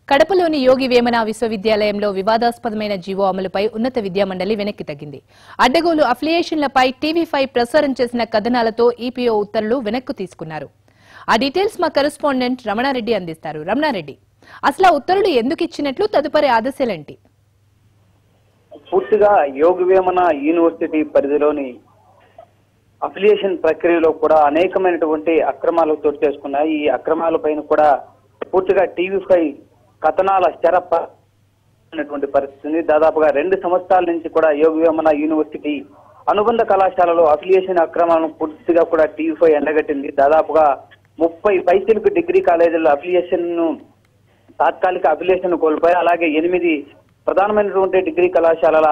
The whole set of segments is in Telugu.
కడపలోని యోగి వేమన విశ్వవిద్యాలయంలో వివాదాస్పదమైన జీవో అమలుపై ఉన్నత విద్యామండలి వెనక్కి తగ్గింది అడ్డగోలు అఫిలియేషన్లపై టీవీ ఫైవ్ ప్రసారం చేసిన కథనాలతో ఈపీఓ ఉత్తర్వులు వెనక్కు తీసుకున్నారు ఆ డీటెయిల్స్ మా కరెస్పాండెంట్ రమణారెడ్డి అందిస్తారు రమణారెడ్డి అసలు ఆ ఉత్తర్వులు ఎందుకు ఇచ్చినట్లు తదుపరి ఆదేశాలేంటి పూర్తిగా యోగ వేమన యూనివర్సిటీ పరిధిలోని అఫిలియేషన్ ప్రక్రియలో కూడా అనేకమైనటువంటి అక్రమాలు చోటు చేసుకున్నాయి ఈ అక్రమాలపైన కూడా పూర్తిగా టీవీ ఫైవ్ కథనాల శరప అనేటువంటి పరిస్థితి ఉంది దాదాపుగా రెండు సంవత్సరాల నుంచి కూడా యోగ వేమన యూనివర్సిటీ అనుబంధ కళాశాలలో అఫిలియేషన్ అక్రమాలను పూర్తిగా కూడా టీవీ ఫైవ్ ఎండగట్టింది దాదాపుగా ముప్పై పైసలకు డిగ్రీ కాలేజీల అఫిలియేషన్ ను తాత్కాలిక అఫిలియేషన్ కోల్పోయి అలాగే ఎనిమిది ప్రధానమైనటువంటి డిగ్రీ కళాశాలల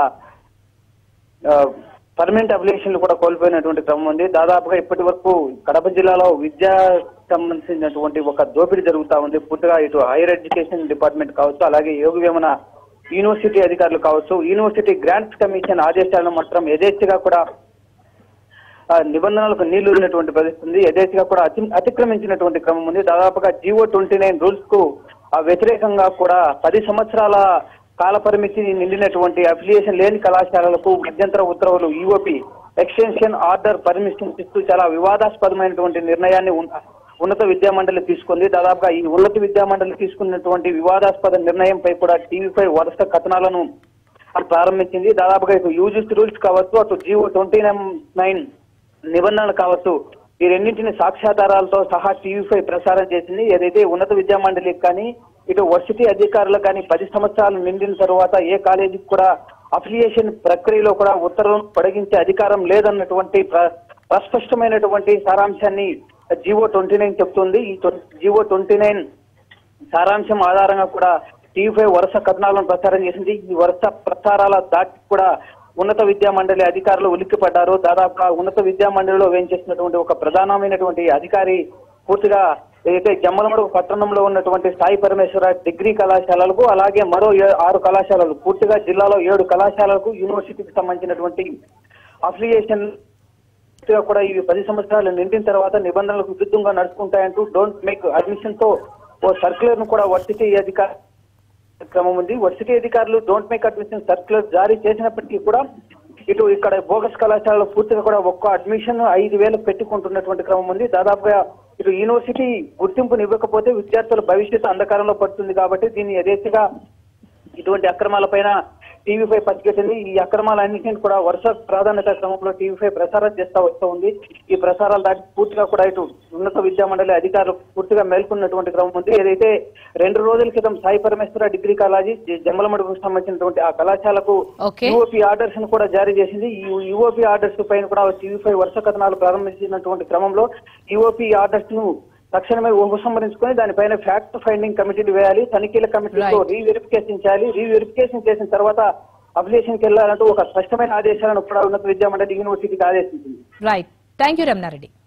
పర్మనెంట్ అఫిలియేషన్లు కూడా కోల్పోయినటువంటి క్రమం ఉంది దాదాపుగా ఇప్పటి వరకు కడప జిల్లాలో విద్యా సంబంధించినటువంటి ఒక దోపిడీ జరుగుతా ఉంది పూర్తిగా ఇటు హైయర్ ఎడ్యుకేషన్ డిపార్ట్మెంట్ కావచ్చు అలాగే యోగ వేమన యూనివర్సిటీ అధికారులు కావచ్చు యూనివర్సిటీ గ్రాంట్స్ కమిషన్ ఆదేశాలను మాత్రం యథేచ్ఛగా కూడా ఆ, నిబంధనలకు నీళ్లు ఉన్నటువంటి పరిస్థితి ఉంది యథేచ్ఛగా కూడా అతి అతిక్రమించినటువంటి క్రమం ఉంది దాదాపుగా జీవో ట్వంటీ నైన్ రూల్స్ కు ఆ, వ్యతిరేకంగా కూడా పది సంవత్సరాల కాల పరిమితి నిండినటువంటి అఫిలియేషన్ లేని కళాశాలలకు మధ్యంతర ఉత్తర్వులు ఈఓపి ఎక్స్టెన్షన్ ఆర్డర్ పర్మిషన్ ఇస్తూ చాలా వివాదాస్పదమైనటువంటి నిర్ణయాన్ని ఉన్- ఉన్నత విద్యా మండలి తీసుకుంది దాదాపుగా ఈ ఉన్నత విద్యా మండలి తీసుకున్నటువంటి వివాదాస్పద నిర్ణయంపై కూడా టీవీపై వరుస కథనాలను ప్రారంభించింది దాదాపుగా ఇటు యూజిస్ రూల్స్ కావచ్చు అటు జీవో ట్వంటీ నైన్ నిబంధనలు కావచ్చు ఈ రెండింటిని సాక్ష్యాధారాలతో సహా టీవీ ఫైవ్ ప్రసారం చేసింది ఏదైతే ఉన్నత విద్యా మండలికి కానీ ఇటు వర్సిటీ అధికారులకు కానీ పది సంవత్సరాలు నిండిన తరువాత ఏ కాలేజీకి కూడా అఫిలియేషన్ ప్రక్రియలో కూడా ఉత్తర్వులను పొడిగించే అధికారం లేదన్నటువంటి ప్ర- ప్రస్పష్టమైనటువంటి సారాంశాన్ని జీవో ట్వంటీ నైన్ చెప్తుంది ఈ జీవో ట్వంటీ నైన్ సారాంశం ఆధారంగా కూడా టీవీ ఫైవ్ వరుస కథనాలను ప్రచారం చేసింది ఈ వరుస ప్రచారాల దాటి కూడా ఉన్నత విద్యా మండలి అధికారులు ఉలిక్కిపడ్డారు దాదాపుగా ఉన్నత విద్యా మండలిలో వేయించేసినటువంటి ఒక ప్రధానమైనటువంటి అధికారి పూర్తిగా ఏదైతే జమ్మలమడుగు పట్టణంలో ఉన్నటువంటి సాయి పరమేశ్వర డిగ్రీ కళాశాలలకు అలాగే మరో ఏ- ఆరు కళాశాలలు పూర్తిగా జిల్లాలో ఏడు కళాశాలలకు యూనివర్సిటీకి సంబంధించినటువంటి అఫిలియేషన్ పూర్తిగా కూడా ఇవి పది సంవత్సరాలు నిండిన తర్వాత నిబంధనలకు విరుద్ధంగా నడుచుకుంటాయంటూ డోంట్ మేక్ అడ్మిషన్ తో ఓ సర్క్యులర్ ను కూడా వర్సిటీ అధికారి క్రమం ఉంది వర్సిటీ అధికారులు డోంట్ మేక్ అడ్మిషన్ సర్క్యులర్ జారీ చేసినప్పటికీ కూడా ఇటు ఇక్కడ బోగస్ కళాశాలలో పూర్తిగా కూడా ఒక్క అడ్మిషన్ ఐదు వేలు పెట్టుకుంటున్నటువంటి క్రమం ఉంది దాదాపుగా ఇటు యూనివర్సిటీ గుర్తింపుని ఇవ్వకపోతే విద్యార్థుల భవిష్యత్తు అంధకారంలో పడుతుంది కాబట్టి దీన్ని యథేచ్ఛగా ఇటువంటి అక్రమాలపైన టీవీ ఫైవ్ పసిగట్టింది ఈ అక్రమాలన్నింటినీ కూడా వరుస ప్రాధాన్యత క్రమంలో టీవీ ఫైవ్ ప్రసారం చేస్తా వస్తూ ఉంది ఈ ప్రసారాలు దాటి పూర్తిగా కూడా ఇటు ఉన్నత విద్యా మండలి అధికారులు పూర్తిగా మేల్కొన్నటువంటి క్రమం ఉంది ఏదైతే రెండు రోజుల క్రితం సాయి పరమేశ్వర డిగ్రీ కాలేజీ జ- జమ్మలమడుగుకు సంబంధించినటువంటి ఆ కళాశాలకు ఓకే. యూఓపీ ఆర్డర్స్ ను కూడా జారీ చేసింది ఈ యూఓపీ ఆర్డర్స్ పైన కూడా టీవీ ఫైవ్ వరుస కథనాలు ప్రారంభించినటువంటి క్రమంలో యూఓపీ ఆర్డర్స్ ను తక్షణమే ఉపసంహరించుకొని దానిపైన ఫ్యాక్ట్ ఫైండింగ్ కమిటీలు వేయాలి తనిఖీల కమిటీతో Right. రీవెరిఫికేషన్ చేయాలి రీవెరిఫికేషన్ చేసిన తర్వాత అప్లికేషన్ కి వెళ్లాలంటూ ఒక స్పష్టమైన ఆదేశాలను కూడా ఉన్నత విద్యా మండలి యూనివర్సిటీకి ఆదేశించింది రైట్ థ్యాంక్ యూ రమణారెడ్డి